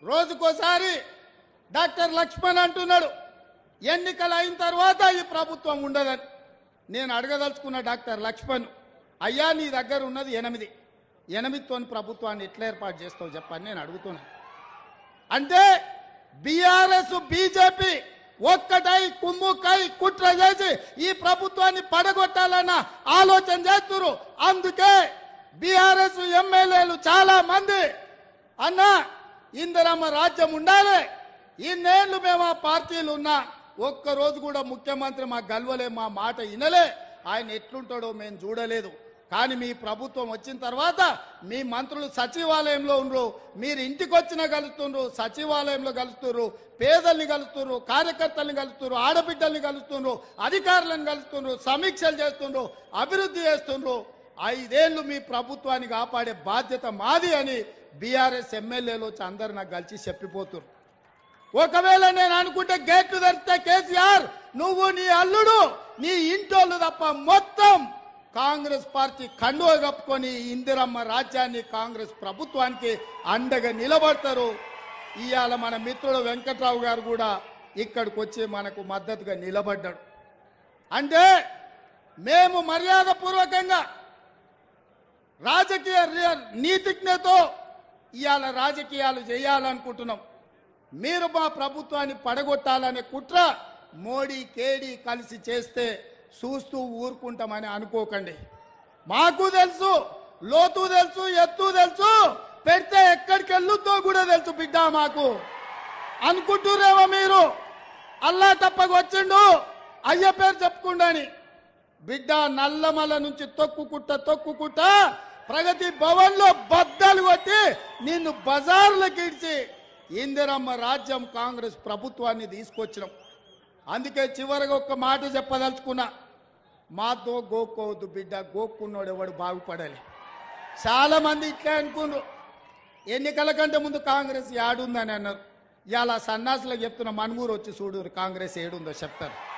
రోజుకోసారి doctor Laxman అంటున్నాడు ఎన్నికలు అయిన తర్వాత ఈ ప్రభుత్వం ఉండదని నేను అడగదలుచుకున్న డాక్టర్ లక్ష్మణ్ అయ్యా నీ దగ్గర ఉన్నది ఎనిమిది ఎనిమిదితోని ప్రభుత్వాన్ని ఎట్లా ఏర్పాటు చేస్తావు చెప్పని నేను అడుగుతున్నాను అంటే బీఆర్ఎస్ బీజేపీ ఒక్కటై కుమ్ముకై కుట్ర చేసి ఈ ప్రభుత్వాన్ని పడగొట్టాలన్న ఆలోచన చేస్తున్నారు అందుకే బీఆర్ఎస్ ఎమ్మెల్యేలు చాలా మంది అన్న ఇందిరమ్మ రాజ్యం ఉండాలి ఇన్నేళ్లు మేము ఆ పార్టీలు ఉన్నా ఒక్క రోజు కూడా ముఖ్యమంత్రి మా గల్వలే మా మాట వినలే ఆయన ఎట్లుంటాడో మేము చూడలేదు కానీ మీ ప్రభుత్వం వచ్చిన తర్వాత మీ మంత్రులు సచివాలయంలో ఉండరు మీరు ఇంటికి వచ్చిన కలుస్తుండ్రు సచివాలయంలో కలుస్తున్నారు పేదల్ని కలుస్తున్నారు కార్యకర్తల్ని కలుస్తున్నారు ఆడబిడ్డల్ని కలుస్తున్నారు అధికారులను కలుస్తున్నారు సమీక్షలు చేస్తుండ్రు అభివృద్ధి చేస్తుండ్రు ఐదేళ్లు మీ ప్రభుత్వాన్ని కాపాడే బాధ్యత మాది అని బీఆర్ఎస్ ఎమ్మెల్యేలు వచ్చి అందరు నాకు కలిసి చెప్పిపోతున్నారు ఒకవేళ నేను అనుకుంటే గేట్లు తెరిస్తే కేసీఆర్ నువ్వు నీ అల్లుడు నీ ఇంటోళ్ళు తప్ప మొత్తం కాంగ్రెస్ పార్టీ కండువ కప్పుకొని ఇందిరమ్మ రాజ్యాన్ని కాంగ్రెస్ ప్రభుత్వానికి అండగా నిలబడతారు ఇవాళ మన మిత్రుడు వెంకట్రావు గారు కూడా ఇక్కడికి వచ్చి మనకు మద్దతుగా నిలబడ్డాడు అంటే మేము మర్యాదపూర్వకంగా రాజకీయ రి- నీతిజ్ఞతో ఇవాళ రాజకీయాలు చేయాలనుకుంటున్నాం మీరు మా ప్రభుత్వాన్ని పడగొట్టాలనే కుట్ర మోడీ కేడీ కలిసి చేస్తే చూస్తూ ఊరుకుంటామని అనుకోకండి మాకు తెలుసు లోతు తెలుసు ఎత్తు తెలుసు పెడితే ఎక్కడికి వెళ్ళుద్దో కూడా తెలుసు బిడ్డ మాకు అనుకుంటురేమో మీరు అల్లా తప్పకు వచ్చిండు అయ్య పేరు చెప్పుకుండాని బిడ్డ నల్లమల నుంచి తొక్కుకుంట తొక్కుకుంట ప్రగతి భవన్ లో బద్దలు కొట్టి నిన్ను బజార్లకు ఇడిచి ఇందిరమ్మ రాజ్యం కాంగ్రెస్ ప్రభుత్వాన్ని తీసుకొచ్చినాం అందుకే చివరిగా ఒక్క మాట చెప్పదలుచుకున్నా మాతో గోక్కోవద్దు బిడ్డ గోక్కున్నోడు ఎవడు బాగుపడాలి చాలా మంది ఇట్లే అనుకున్నారు ఎన్నికల కంటే ముందు కాంగ్రెస్ ఏడుందని అన్నారు ఇలా సన్నాసులకు చెప్తున్న మనుమూరు వచ్చి చూడు కాంగ్రెస్ ఏడుందో చెప్తారు